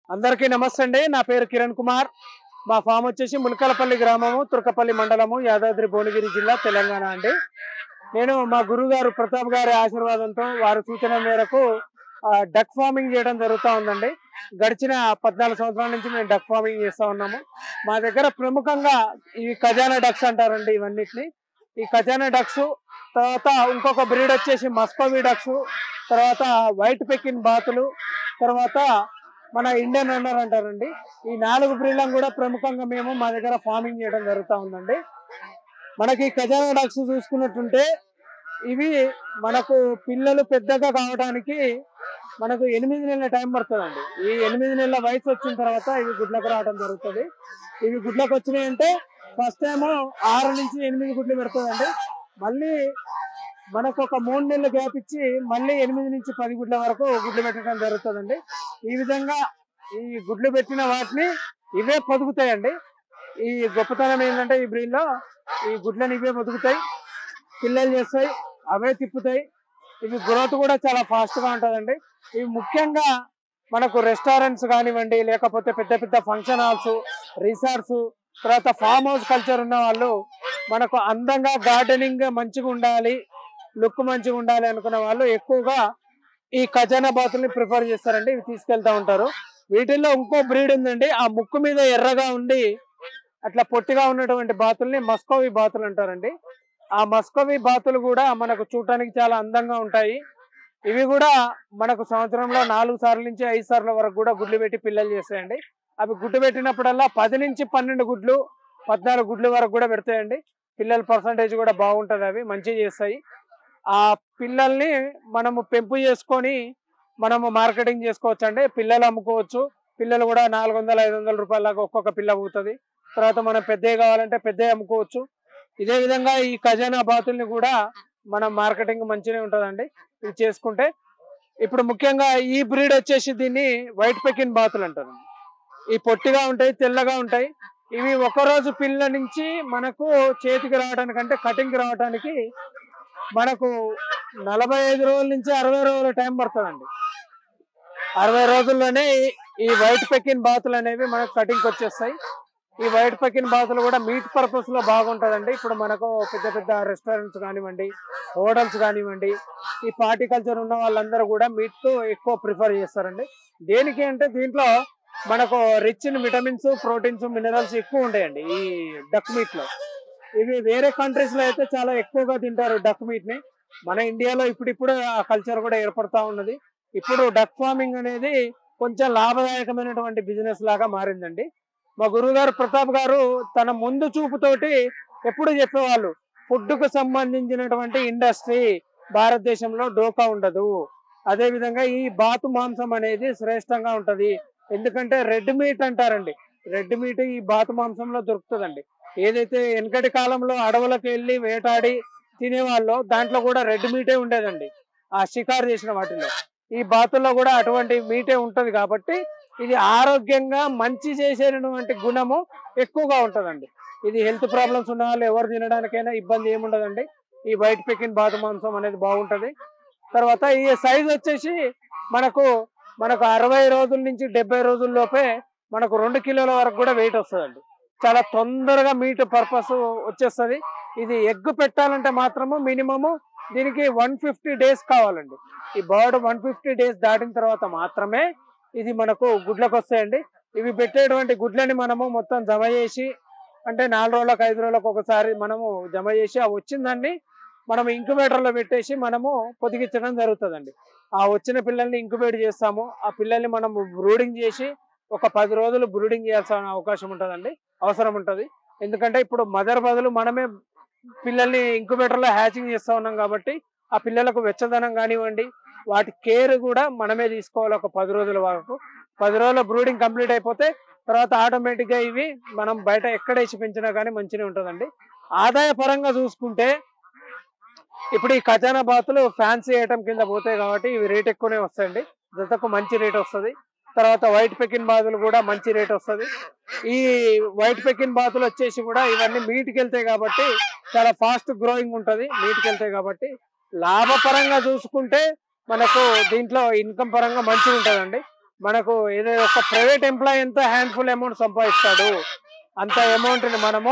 అందరికీ నమస్తే అండి నా పేరు కిరణ్ కుమార్ మా ఫామ్ వచ్చేసి ములకలపల్లి గ్రామము తుర్కపల్లి మండలము యాదాద్రి భువనగిరి జిల్లా తెలంగాణ అండి నేను మా గురువు గారు ప్రతాప్ గారి ఆశీర్వాదంతో వారి సూచన మేరకు ఆ, డక్ ఫార్మింగ్ చేయడం జరుగుతూ ఉందండి గడిచిన పద్నాలుగు సంవత్సరాల నుంచి మేము డక్ ఫార్మింగ్ చేస్తూ ఉన్నాము మా దగ్గర ప్రముఖంగా ఈ ఖజానా డక్స్ అంటారండి ఇవన్నిటిని ఈ ఖజానా డక్స్ తర్వాత ఇంకొక బ్రీడ్ వచ్చేసి మస్కోవి డక్స్ తర్వాత వైట్ పెకిన్ బాతులు తర్వాత మన ఇండియన్ రన్నర్ అంటారండి ఈ నాలుగు బ్రీడ్లను కూడా ప్రముఖంగా మేము మా దగ్గర ఫార్మింగ్ చేయడం జరుగుతూ ఉందండి మనకి ఖజానా డక్స్ చూసుకున్నట్టుంటే ఇవి మనకు పిల్లలు పెద్దగా కావడానికి మనకు ఎనిమిది నెలల టైం పడుతుందండి ఈ ఎనిమిది నెలల వయసు వచ్చిన తర్వాత ఇవి గుడ్లకు రావడం జరుగుతుంది ఇవి గుడ్లకు వచ్చినాయి అంటే ఫస్ట్ టైం ఆరు నుంచి ఎనిమిది గుడ్లు పెడుతుందండి మళ్ళీ మనకు ఒక మూడు నెలలు గ్యాప్ ఇచ్చి మళ్ళీ ఎనిమిది నుంచి పది గుడ్ల వరకు గుడ్లు పెట్టడం జరుగుతుందండి ఈ విధంగా ఈ గుడ్లు పెట్టిన వాటిని ఇవే పొదుగుతాయండి ఈ గొప్పతనం ఏంటంటే ఈ బ్రీడ్ లో ఈ గుడ్లను ఇవే పొదుగుతాయి పిల్లలు చేస్తాయి అవే తిప్పుతాయి ఇవి గ్రోత్ కూడా చాలా ఫాస్ట్ గా ఉంటుందండి ఇవి ముఖ్యంగా మనకు రెస్టారెంట్స్ కానివ్వండి లేకపోతే పెద్ద పెద్ద ఫంక్షన్ హాల్స్ రిసార్ట్స్ తర్వాత ఫామ్ హౌస్ కల్చర్ ఉన్న వాళ్ళు మనకు అందంగా గార్డెనింగ్ మంచిగా ఉండాలి లుక్ మంచిగా ఉండాలి అనుకునే వాళ్ళు ఎక్కువగా ఈ ఖజానా బాతుల్ని ప్రిఫర్ చేస్తారండి ఇవి తీసుకెళ్తా ఉంటారు వీటిల్లో ఇంకో బ్రీడ్ ఉందండి ఆ ముక్కు మీద ఎర్రగా ఉండి అట్లా పొట్టిగా ఉన్నటువంటి బాతుల్ని మస్కోవి బాతులు అంటారండి ఆ మస్కోవి బాతులు కూడా మనకు చూడటానికి చాలా అందంగా ఉంటాయి ఇవి కూడా మనకు సంవత్సరంలో నాలుగు సార్ల నుంచి ఐదు సార్ల వరకు కూడా గుడ్లు పెట్టి పిల్లలు చేస్తాయండి అవి గుడ్డు పెట్టినప్పుడల్లా పది నుంచి పన్నెండు గుడ్లు పద్నాలుగు గుడ్లు వరకు కూడా పెడతాయండి పిల్లల పర్సంటేజ్ కూడా బాగుంటుంది అవి మంచిగా చేస్తాయి ఆ పిల్లల్ని మనము పెంపు చేసుకొని మనము మార్కెటింగ్ చేసుకోవచ్చు అండి పిల్లలు అమ్ముకోవచ్చు పిల్లలు కూడా నాలుగు వందల ఐదు వందల రూపాయల దాకా ఒక్కొక్క పిల్ల పోతుంది తర్వాత మనం పెద్దవి కావాలంటే పెద్దవి అమ్ముకోవచ్చు ఇదే విధంగా ఈ ఖజానా బాతుల్ని కూడా మనం మార్కెటింగ్ మంచిగా ఉంటుందండి ఇది చేసుకుంటే ఇప్పుడు ముఖ్యంగా ఈ బ్రీడ్ వచ్చేసి దీన్ని వైట్ పెకిన్ బాతులు అంటారు ఈ పొట్టిగా ఉంటాయి తెల్లగా ఉంటాయి ఇవి ఒక రోజు పిల్ల నుంచి మనకు చేతికి రావడానికి అంటే కటింగ్ రావడానికి మనకు నలభై ఐదు రోజుల నుంచి అరవై రోజుల టైం పడుతుందండి అరవై రోజుల్లోనే ఈ- ఈ వైట్ పెకిన్ బాతులు అనేవి మనకు కటింగ్ వచ్చేస్తాయి ఈ వైట్ పెకిన్ బాతులు కూడా మీట్ పర్పస్ లో బాగుంటదండి ఇప్పుడు మనకు పెద్ద పెద్ద రెస్టారెంట్స్ కానివ్వండి హోటల్స్ కానివ్వండి ఈ పార్టీ కల్చర్ ఉన్న వాళ్ళందరూ కూడా మీట్ తో ఎక్కువ ప్రిఫర్ చేస్తారండి దేనికి అంటే దీంట్లో మనకు rich in vitamins proteins minerals ఎక్కువ ఉంటాయండి ఈ డక్ మీట్ లో ఇవి వేరే కంట్రీస్ లో అయితే చాలా ఎక్కువగా తింటారు డక్ మీట్ ని మన ఇండియాలో ఇప్పుడిప్పుడు ఆ కల్చర్ కూడా ఏర్పడతా ఉన్నది ఇప్పుడు డక్ ఫార్మింగ్ అనేది కొంచెం లాభదాయకమైనటువంటి బిజినెస్ లాగా మారిందండి మా గురువు గారు ప్రతాప్ గారు తన ముందు చూపుతోటి ఎప్పుడు చెప్పేవాళ్ళు ఫుడ్ కు సంబంధించినటువంటి ఇండస్ట్రీ భారతదేశంలో డోకా ఉండదు అదే విధంగా ఈ బాతు మాంసం అనేది శ్రేష్టంగా ఉంటది ఎందుకంటే రెడ్ మీట్ అంటారండి రెడ్ మీట్ ఈ బాతు మాంసంలో దొరుకుతుందండి ఏదైతే వెనకటి కాలంలో అడవులకు వెళ్ళి వేటాడి తినేవాళ్ళు దాంట్లో కూడా రెడ్ మీటే ఉండేదండి ఆ షికారు చేసిన వాటిలో ఈ బాతుల్లో కూడా అటువంటి మీటే ఉంటది కాబట్టి ఇది ఆరోగ్యంగా మంచి చేసేటువంటి గుణము ఎక్కువగా ఉంటదండి ఇది హెల్త్ ప్రాబ్లమ్స్ ఉన్న వాళ్ళు ఎవరు తినడానికైనా ఇబ్బంది ఏముండదండి ఈ వైట్ పెకిన్ బాతు మాంసం అనేది బాగుంటది తర్వాత ఈ సైజ్ వచ్చేసి మనకు మనకు అరవై రోజుల నుంచి డెబ్బై రోజుల లోపే మనకు రెండు కిలోల వరకు కూడా వెయిట్ వస్తుందండి చాలా తొందరగా మీట్ పర్పస్ వచ్చేస్తుంది ఇది ఎగ్ పెట్టాలంటే మాత్రము మినిమము దీనికి వన్ ఫిఫ్టీ డేస్ కావాలండి ఈ బర్డ్ వన్ ఫిఫ్టీ డేస్ దాటిన తర్వాత మాత్రమే ఇది మనకు గుడ్లకు వస్తాయండి ఇవి పెట్టేటువంటి గుడ్లని మనము మొత్తం జమ చేసి అంటే నాలుగు రోజులకు ఐదు రోజులకు ఒకసారి మనము జమ చేసి ఆ వచ్చిందాన్ని మనం ఇంక్యుబేటర్ లో పెట్టేసి మనము పొదిగించడం జరుగుతుందండి ఆ వచ్చిన పిల్లల్ని ఇంక్యుబేట్ చేస్తాము ఆ పిల్లల్ని మనం బ్రూడింగ్ చేసి ఒక పది రోజులు బ్రూడింగ్ చేయాల్సిన అవకాశం ఉంటుందండి అవసరం ఉంటుంది ఎందుకంటే ఇప్పుడు మదర్ బదులు మనమే పిల్లల్ని ఇంక్యుబేటర్ లో హ్యాచింగ్ చేస్తా ఉన్నాం కాబట్టి ఆ పిల్లలకు వెచ్చదనం కానివ్వండి వాటి కేర్ కూడా మనమే తీసుకోవాలి ఒక పది రోజుల వరకు పది రోజుల బ్రూడింగ్ కంప్లీట్ అయిపోతే తర్వాత ఆటోమేటిక్ గా ఇవి మనం బయట ఎక్కడ వేసి పెంచినా కానీ మంచిగా ఉంటుందండి ఆదాయ పరంగా చూసుకుంటే ఇప్పుడు ఈ ఖజానా బాతులు ఫ్యాన్సీ ఐటమ్ కింద పోతాయి కాబట్టి ఇవి రేట్ ఎక్కువనే వస్తాయండి జతకు మంచి రేట్ వస్తుంది తర్వాత వైట్ పెకిన్ బాతులు కూడా మంచి రేట్ వస్తుంది ఈ వైట్ పెకిన్ బాతులు వచ్చేసి కూడా ఇవన్నీ మీట్కి వెళ్తాయి కాబట్టి చాలా ఫాస్ట్ గ్రోయింగ్ ఉంటది మీట్కి వెళ్తాయి కాబట్టి లాభపరంగా చూసుకుంటే మనకు దీంట్లో ఇన్కమ్ పరంగా మంచిగా ఉంటుందండి మనకు ఏదో ఒక ప్రైవేట్ ఎంప్లాయీ ఎంత హ్యాండ్ఫుల్ అమౌంట్ సంపాదిస్తాడు అంత అమౌంట్ ని మనము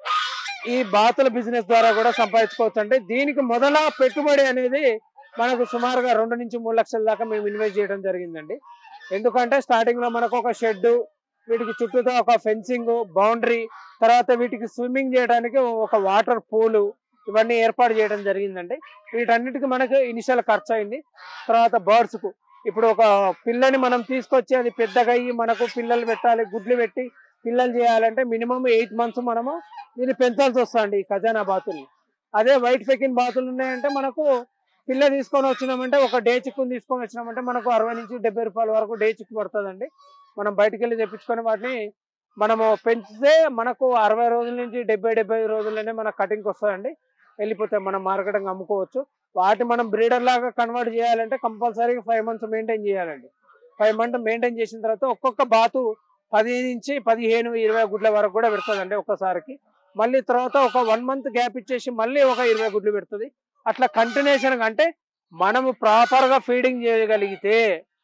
ఈ బాతుల బిజినెస్ ద్వారా కూడా సంపాదించుకోవచ్చు అంటే దీనికి మొదల పెట్టుబడి అనేది మనకు సుమారుగా రెండు నుంచి మూడు లక్షల దాకా మేము ఇన్వెస్ట్ చేయడం జరిగిందండి ఎందుకంటే స్టార్టింగ్ లో మనకు ఒక షెడ్ వీటికి చుట్టూతో ఒక ఫెన్సింగ్ బౌండరీ తర్వాత వీటికి స్విమ్మింగ్ చేయడానికి ఒక వాటర్ పూలు ఇవన్నీ ఏర్పాటు చేయడం జరిగిందండి వీటన్నిటికి మనకు ఇనిషియల్ ఖర్చు అయింది తర్వాత బర్డ్స్ కు ఇప్పుడు ఒక పిల్లని మనం తీసుకొచ్చి అది పెద్దగా అయ్యి మనకు పిల్లలు పెట్టాలి గుడ్లు పెట్టి పిల్లలు చేయాలంటే మినిమం ఎయిట్ మంత్స్ మనము దీన్ని పెంచాల్సి వస్తుంది ఈ ఖజానా బాతుల్ని అదే వైట్ పెకిన్ బాతులు ఉన్నాయంటే మనకు పిల్ల తీసుకొని వచ్చినామంటే ఒక డే చిక్కుని తీసుకొని వచ్చినామంటే మనకు అరవై నుంచి డెబ్బై రూపాయల వరకు డే చిక్కు పడుతుందండి మనం బయటికి వెళ్ళి తెప్పించుకొని వాటిని మనము పెంచితే మనకు అరవై రోజుల నుంచి డెబ్బై డెబ్బై రోజుల్లోనే మన కటింగ్కి వస్తుందండి వెళ్ళిపోతే మనం మార్కెటింగ్ అమ్ముకోవచ్చు వాటి మనం బ్రీడర్ లాగా కన్వర్ట్ చేయాలంటే కంపల్సరీగా ఫైవ్ మంత్స్ మెయింటైన్ చేయాలండి ఫైవ్ మంత్ మెయింటైన్ చేసిన తర్వాత ఒక్కొక్క బాతు పది నుంచి పదిహేను ఇరవై గుడ్ల వరకు కూడా పెడుతుందండి ఒక్కసారికి మళ్ళీ తర్వాత ఒక వన్ మంత్ గ్యాప్ ఇచ్చేసి మళ్ళీ ఒక ఇరవై గుడ్లు పెడుతుంది అట్లా కంటిన్యూషన్ అంటే మనము ప్రాపర్ గా ఫీడింగ్ చేయగలిగితే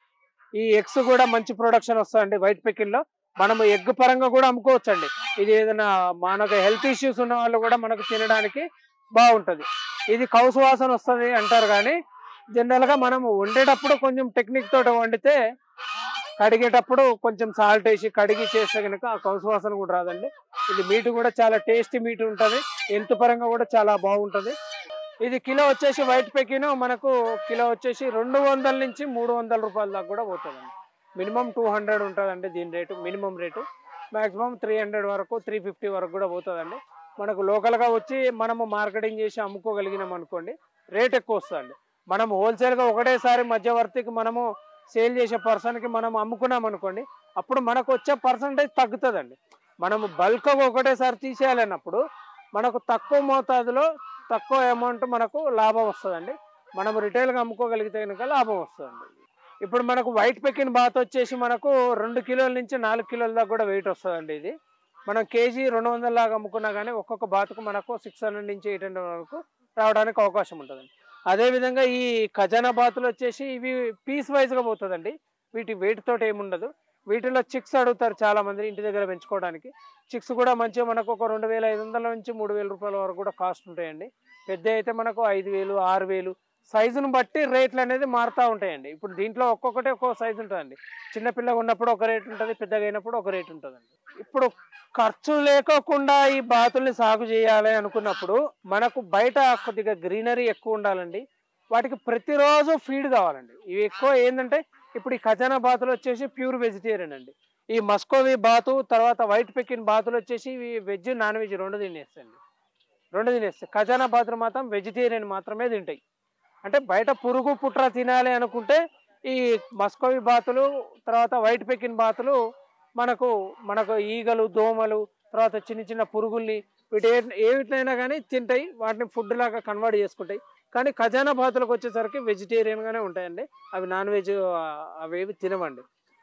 ఈ ఎగ్స్ కూడా మంచి ప్రొడక్షన్ వస్తుందండి వైట్ పెకిన్ లో మనము ఎగ్ పరంగా కూడా అమ్ముకోవచ్చు అండి ఇది ఏదైనా మనకు హెల్త్ ఇష్యూస్ ఉన్న వాళ్ళు కూడా మనకు తినడానికి బాగుంటది ఇది కౌసు వాసన వస్తుంది అంటారు కానీ జనరల్ గా మనం వండేటప్పుడు కొంచెం టెక్నిక్ తోటి వండితే కడిగేటప్పుడు కొంచెం సాల్ట్ వేసి కడిగి చేస్తే కనుక ఆ కౌసు వాసన కూడా రాదండి ఇది మీట్ కూడా చాలా టేస్టీ మీట్ ఉంటది హెల్త్ పరంగా కూడా చాలా బాగుంటది ఇది కిలో వచ్చేసి వైట్ పెకిన్ మనకు కిలో వచ్చేసి రెండు వందల నుంచి మూడు వందల రూపాయల దాకా కూడా పోతుందండి మినిమం టూ హండ్రెడ్ ఉంటుందండి దీని రేటు మినిమం రేటు మాక్సిమం త్రీ హండ్రెడ్ వరకు త్రీ ఫిఫ్టీ వరకు కూడా పోతుందండి మనకు లోకల్గా వచ్చి మనము మార్కెటింగ్ చేసి అమ్ముకోగలిగినాం అనుకోండి రేట్ ఎక్కువ వస్తుందండి మనం హోల్సేల్గా ఒకటేసారి మధ్యవర్తికి మనము సేల్ చేసే పర్సన్కి మనం అమ్ముకున్నాం అనుకోండి అప్పుడు మనకు వచ్చే పర్సంటేజ్ తగ్గుతుందండి మనము బల్క్గా ఒకటేసారి తీసేయాలన్నప్పుడు మనకు తక్కువ మోతాదులో తక్కువ అమౌంట్ మనకు లాభం వస్తుందండి మనం రిటైల్గా అమ్ముకోగలిగితే కనుక లాభం వస్తుందండి ఇప్పుడు మనకు వైట్ పెకిన్ బాత్ వచ్చేసి మనకు రెండు కిలోల నుంచి నాలుగు కిలోల దాకా కూడా వెయిట్ వస్తుందండి ఇది మనం కేజీ రెండు వందల లాగా అమ్ముకున్నా కానీ ఒక్కొక్క బాతుకు మనకు సిక్స్ హండ్రెడ్ నుంచి ఎయిట్ హండ్రెడ్ వరకు రావడానికి అవకాశం ఉంటుందండి అదేవిధంగా ఈ ఖజానా బాతులు వచ్చేసి ఇవి పీస్ వైజ్గా పోతుందండి వీటి వెయిట్ తోటి ఏముండదు వీటిలో చిక్స్ అడుగుతారు చాలా మంది ఇంటి దగ్గర పెంచుకోవడానికి చిక్స్ కూడా మంచిగా మనకు ఒక రెండు వేల ఐదు వందల నుంచి మూడు వేల రూపాయల వరకు కూడా కాస్ట్ ఉంటాయండి పెద్ద అయితే మనకు ఐదు వేలు ఆరు వేలు సైజును బట్టి రేట్లు అనేది మారుతూ ఉంటాయండి ఇప్పుడు దీంట్లో ఒక్కొక్కటి ఒక్కొక్క సైజు ఉంటుందండి చిన్నపిల్లగా ఉన్నప్పుడు ఒక రేట్ ఉంటుంది పెద్దగా అయినప్పుడు ఒక రేట్ ఉంటుందండి ఇప్పుడు ఖర్చు లేకోకుండా ఈ బాతుల్ని సాగు చేయాలి అనుకున్నప్పుడు మనకు బయట కొద్దిగా గ్రీనరీ ఎక్కువ ఉండాలండి వాటికి ప్రతిరోజు ఫీడ్ కావాలండి ఇవి ఎక్కువ ఏంటంటే ఇప్పుడు ఈ ఖజానా బాతులు వచ్చేసి ప్యూర్ వెజిటేరియన్ అండి ఈ మస్కోవి బాతు తర్వాత వైట్ పెకిన్ బాతులు వచ్చేసి ఇవి వెజ్ నాన్ వెజ్ రెండు తినేస్తాయండి రెండు తినేస్తాయి ఖజానా బాతులు మాత్రం వెజిటేరియన్ మాత్రమే తింటాయి అంటే బయట పురుగు పుట్ర తినాలి అనుకుంటే ఈ మస్కోవి బాతులు తర్వాత వైట్ పెకిన్ బాతులు మనకు మనకు ఈగలు దోమలు తర్వాత చిన్న చిన్న పురుగుల్ని వీటి ఏ ఏవిటైనా కానీ తింటాయి వాటిని ఫుడ్ లాగా కన్వర్ట్ చేసుకుంటాయి కానీ ఖజానా బాతులకు వచ్చేసరికి వెజిటేరియన్ గానే ఉంటాయండి అవి నాన్ వెజ్ అవేవి తినవండి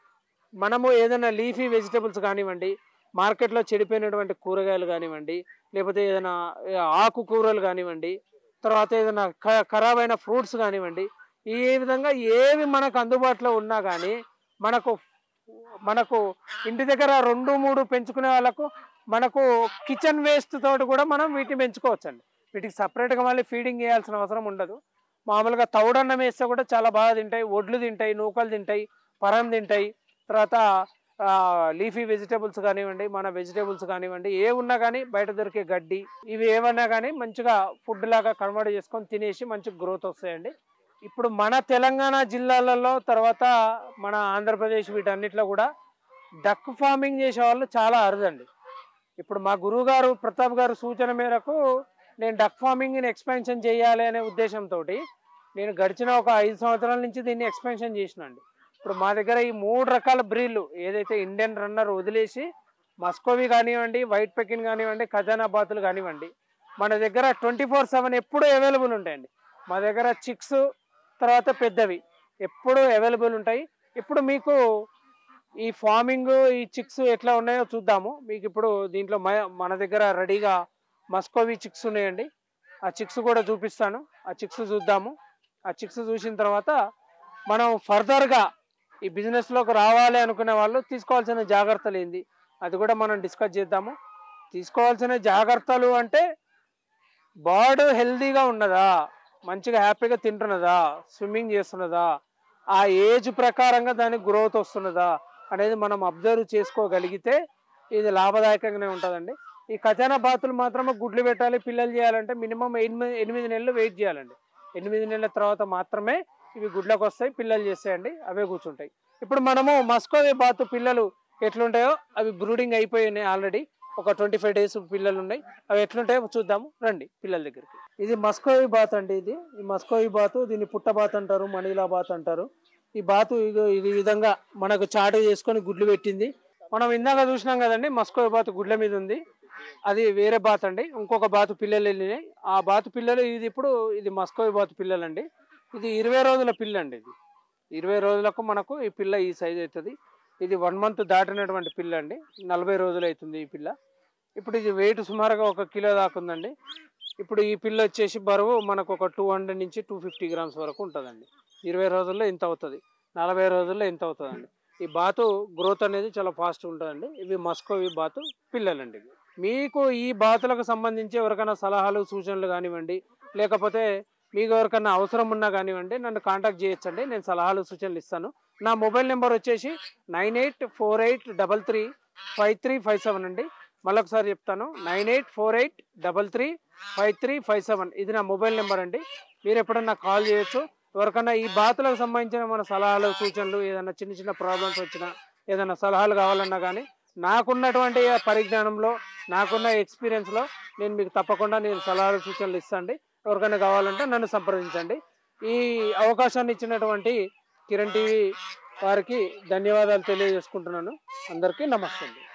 మనము ఏదైనా లీఫీ వెజిటబుల్స్ కానివ్వండి మార్కెట్లో చెడిపోయినటువంటి కూరగాయలు కానివ్వండి లేకపోతే ఏదైనా ఏ, ఆకుకూరలు కానివ్వండి తర్వాత ఏదైనా ఖ- ఖరాబ్ అయిన ఫ్రూట్స్ కానివ్వండి ఈ విధంగా ఏవి మనకు అందుబాటులో ఉన్నా కానీ మనకు మనకు ఇంటి దగ్గర రెండు మూడు పెంచుకునే వాళ్ళకు మనకు కిచెన్ వేస్ట్ తోటి కూడా మనం వీటిని పెంచుకోవచ్చండి వీటికి సపరేట్గా మళ్ళీ ఫీడింగ్ చేయాల్సిన అవసరం ఉండదు మామూలుగా తౌడన్నం వేస్తే కూడా చాలా బాగా తింటాయి ఒడ్లు తింటాయి నూకలు తింటాయి పరం తింటాయి తర్వాత లీఫీ వెజిటేబుల్స్ కానివ్వండి మన వెజిటేబుల్స్ కానివ్వండి ఏ ఉన్నా కానీ బయట దొరికే గడ్డి ఇవి ఏమన్నా కానీ మంచిగా ఫుడ్ లాగా కన్వర్ట్ చేసుకొని తినేసి మంచి గ్రోత్ వస్తాయండి ఇప్పుడు మన తెలంగాణ జిల్లాలలో తర్వాత మన ఆంధ్రప్రదేశ్ వీటన్నిటిలో కూడా డక్ ఫార్మింగ్ చేసే వాళ్ళు చాలా అరుదండి ఇప్పుడు మా గురువు గారు ప్రతాప్ గారు సూచన మేరకు నేను డక్ ఫార్మింగ్ని ఎక్స్పెన్షన్ చేయాలి అనే ఉద్దేశంతో నేను గడిచిన ఒక ఐదు సంవత్సరాల నుంచి దీన్ని ఎక్స్పెన్షన్ చేసినండి ఇప్పుడు మా దగ్గర ఈ మూడు రకాల బ్రీడ్లు ఏదైతే ఇండియన్ రన్నర్ వదిలేసి మస్కోవి కానివ్వండి వైట్ పెకిన్ కానివ్వండి ఖజానా బాతులు కానివ్వండి మన దగ్గర ట్వంటీ ఫోర్ సెవెన్ ఎప్పుడూ అవైలబుల్ ఉంటాయండి మా దగ్గర చిక్స్ తర్వాత పెద్దవి ఎప్పుడూ అవైలబుల్ ఉంటాయి ఇప్పుడు మీకు ఈ ఫార్మింగ్ ఈ చిక్స్ ఎట్లా ఉన్నాయో చూద్దాము మీకు ఇప్పుడు దీంట్లో మ- మన దగ్గర రెడీగా మస్కోవి చిక్స్ ఉన్నాయండి ఆ చిక్స్ కూడా చూపిస్తాను ఆ చిక్స్ చూద్దాము ఆ చిక్స్ చూసిన తర్వాత మనం ఫర్దర్గా ఈ బిజినెస్లోకి రావాలి అనుకునే వాళ్ళు తీసుకోవాల్సిన జాగ్రత్తలు ఏంది అది కూడా మనం డిస్కస్ చేద్దాము తీసుకోవాల్సిన జాగ్రత్తలు అంటే బాడీ హెల్తీగా ఉన్నదా మంచిగా హ్యాపీగా తింటున్నదా స్విమ్మింగ్ చేస్తున్నదా ఆ ఏజ్ ప్రకారంగా దానికి గ్రోత్ వస్తున్నదా అనేది మనం అబ్జర్వ్ చేసుకోగలిగితే ఇది లాభదాయకంగానే ఉంటుందండి ఈ ఖజానా బాతులు మాత్రమే గుడ్లు పెట్టాలి పిల్లలు చేయాలంటే మినిమం ఎనిమిది ఎనిమిది నెలలు వెయిట్ చేయాలండి ఎనిమిది నెలల తర్వాత మాత్రమే ఇవి గుడ్లకు వస్తాయి పిల్లలు చేస్తాయండి అవే కూర్చుంటాయి ఇప్పుడు మనము మస్కోవి బాతు పిల్లలు ఎట్లుంటాయో అవి బ్రూడింగ్ అయిపోయినాయి ఆల్రెడీ ఒక ట్వంటీ ఫైవ్ డేస్ పిల్లలు ఉన్నాయి అవి ఎట్లుంటాయో చూద్దాము రండి పిల్లల దగ్గరికి ఇది మస్కోవి బాత్ అండి ఇది ఈ మస్కోవి బాతు దీన్ని పుట్ట బాత్ అంటారు మనీలా బాత్ అంటారు ఈ బాతు ఇగో ఇది ఈ విధంగా మనకు చాటు చేసుకొని గుడ్లు పెట్టింది మనం ఇందాక చూసినాం కదండి మస్కోవి బాతు గుడ్ల మీద ఉంది అది వేరే బాత్ అండి ఇంకొక బాతు పిల్లలు వెళ్ళినాయి ఆ బాతు పిల్లలు ఇది ఇప్పుడు ఇది మస్కోవి బాతు పిల్లలు అండి ఇది ఇరవై రోజుల పిల్ల అండి ఇది ఇరవై రోజులకు మనకు ఈ పిల్ల ఈ సైజ్ అవుతుంది ఇది వన్ మంత్ దాటినటువంటి పిల్ల అండి నలభై రోజులు అవుతుంది ఈ పిల్ల ఇప్పుడు ఇది వెయిట్ సుమారుగా ఒక కిలో దాకా ఉందండి ఇప్పుడు ఈ పిల్ల వచ్చేసి బరువు మనకు ఒక టూ హండ్రెడ్ నుంచి టూ ఫిఫ్టీ గ్రామ్స్ వరకు ఉంటుందండి ఇరవై రోజుల్లో ఇంత అవుతుంది నలభై రోజుల్లో ఇంత అవుతుందండి ఈ బాతు గ్రోత్ అనేది చాలా ఫాస్ట్ ఉంటుందండి ఇవి మస్కోవి బాతు పిల్లలండి ఇవి మీకు ఈ బాతులకు సంబంధించి ఎవరికైనా సలహాలు సూచనలు కానివ్వండి లేకపోతే మీకు ఎవరికైనా అవసరం ఉన్నా కానివ్వండి నన్ను కాంటాక్ట్ చేయొచ్చండి నేను సలహాలు సూచనలు ఇస్తాను నా మొబైల్ నెంబర్ వచ్చేసి nine eight four eight double three five three five seven అండి మళ్ళొకసారి చెప్తాను nine eight four eight double three five three five seven ఇది నా మొబైల్ నెంబర్ అండి మీరు ఎప్పుడన్నా కాల్ చేయొచ్చు ఎవరికన్నా ఈ బాతులకు సంబంధించిన మన సలహాలు సూచనలు ఏదైనా చిన్న చిన్న ప్రాబ్లమ్స్ వచ్చినా ఏదైనా సలహాలు కావాలన్నా కానీ నాకున్నటువంటి ఆ పరిజ్ఞానంలో నాకున్న ఎక్స్పీరియన్స్లో నేను మీకు తప్పకుండా నేను సలహాలు సూచనలు ఇస్తాండి ఎవరికైనా కావాలంటే నన్ను సంప్రదించండి ఈ అవకాశాన్ని ఇచ్చినటువంటి కిరణ్ టీవీ వారికి ధన్యవాదాలు తెలియజేసుకుంటున్నాను అందరికీ నమస్తే అండి